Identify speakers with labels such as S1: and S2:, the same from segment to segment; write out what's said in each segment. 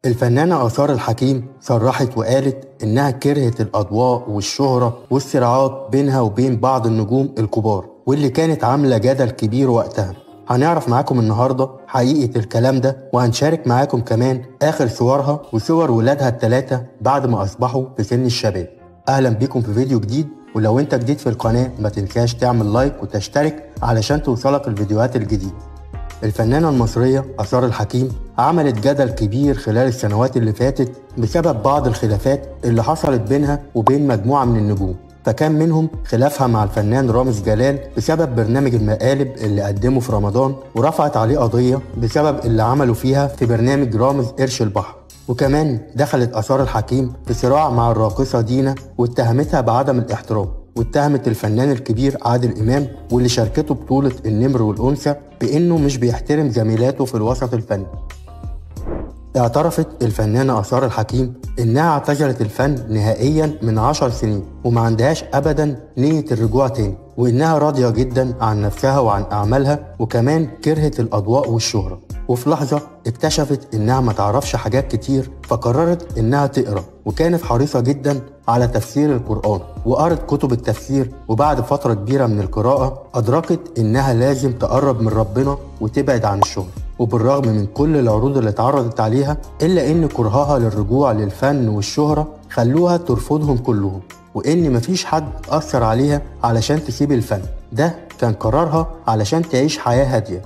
S1: الفنانة آثار الحكيم صرحت وقالت إنها كرهت الأضواء والشهرة والصراعات بينها وبين بعض النجوم الكبار واللي كانت عاملة جدل كبير وقتها هنعرف معاكم النهاردة حقيقة الكلام ده وهنشارك معاكم كمان آخر صورها وصور ولادها التلاتة بعد ما أصبحوا في سن الشباب أهلا بيكم في فيديو جديد ولو انت جديد في القناة ما تنساش تعمل لايك وتشترك علشان توصلك الفيديوهات الجديدة الفنانة المصرية آثار الحكيم عملت جدل كبير خلال السنوات اللي فاتت بسبب بعض الخلافات اللي حصلت بينها وبين مجموعة من النجوم فكان منهم خلافها مع الفنان رامز جلال بسبب برنامج المقالب اللي قدمه في رمضان ورفعت عليه قضية بسبب اللي عملوا فيها في برنامج رامز قرش البحر وكمان دخلت آثار الحكيم في صراع مع الراقصة دينا واتهمتها بعدم الاحترام واتهمت الفنان الكبير عادل إمام واللي شاركته بطولة النمر والأنثى بإنه مش بيحترم زميلاته في الوسط الفني اعترفت الفنانة آثار الحكيم إنها اعتزلت الفن نهائيا من عشر سنين وما عندهاش أبدا نية الرجوع تاني وإنها راضية جدا عن نفسها وعن أعمالها وكمان كرهت الأضواء والشهرة وفي لحظة اكتشفت إنها ما تعرفش حاجات كتير فقررت إنها تقرأ وكانت حريصة جدا على تفسير القرآن وقرت كتب التفسير وبعد فترة كبيرة من القراءة أدركت إنها لازم تقرب من ربنا وتبعد عن الشهرة وبالرغم من كل العروض اللي اتعرضت عليها إلا إن كرهها للرجوع للفن والشهرة خلوها ترفضهم كلهم وإن مفيش حد أثر عليها علشان تسيب الفن ده كان قرارها علشان تعيش حياة هادية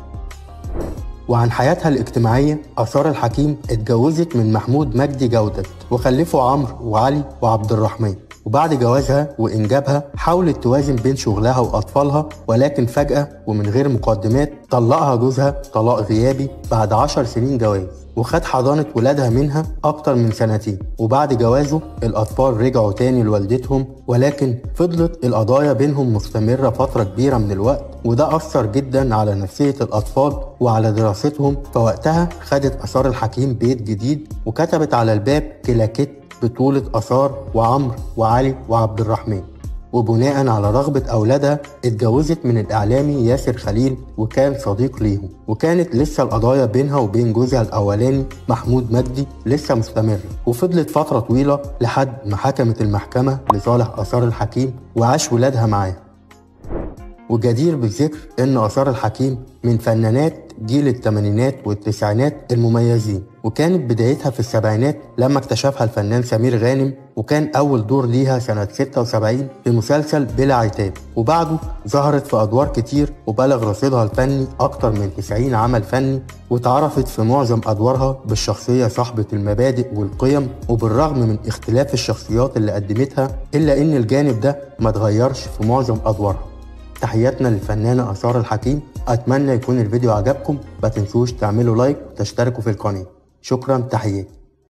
S1: وعن حياتها الاجتماعية آثار الحكيم اتجوزت من محمود مجدي جودة وخلفوا عمرو وعلي وعبد الرحمن وبعد جوازها وإنجابها حاولت توازن بين شغلها وأطفالها ولكن فجأة ومن غير مقدمات طلقها جوزها طلاق غيابي بعد عشر سنين جواز وخد حضانة ولادها منها أكتر من سنتين وبعد جوازه الأطفال رجعوا تاني لوالدتهم ولكن فضلت القضايا بينهم مستمرة فترة كبيرة من الوقت وده أثر جدا على نفسية الأطفال وعلى دراستهم فوقتها خدت آثار الحكيم بيت جديد وكتبت على الباب كلاكيت بطولة آثار وعمرو وعلي وعبد الرحمن وبناء على رغبة أولادها اتجوزت من الإعلامي ياسر خليل وكان صديق ليهم وكانت لسه القضايا بينها وبين جوزها الأولاني محمود مجدي لسه مستمرة وفضلت فترة طويلة لحد ما حكمت المحكمة لصالح آثار الحكيم وعاش ولادها معاه وجدير بالذكر إن آثار الحكيم من فنانات جيل الثمانينات والتسعينات المميزين وكانت بدايتها في السبعينات لما اكتشفها الفنان سمير غانم وكان أول دور ليها سنة 76 في مسلسل بلا عتاب وبعده ظهرت في أدوار كتير وبلغ رصيدها الفني أكتر من 90 عمل فني واتعرفت في معظم أدوارها بالشخصية صاحبة المبادئ والقيم وبالرغم من اختلاف الشخصيات اللي قدمتها إلا إن الجانب ده ما اتغيرش في معظم أدوارها تحياتنا للفنانة آثار الحكيم أتمنى يكون الفيديو عجبكم ما تنسوش تعملوا لايك وتشتركوا في القناة شكرا تحياتي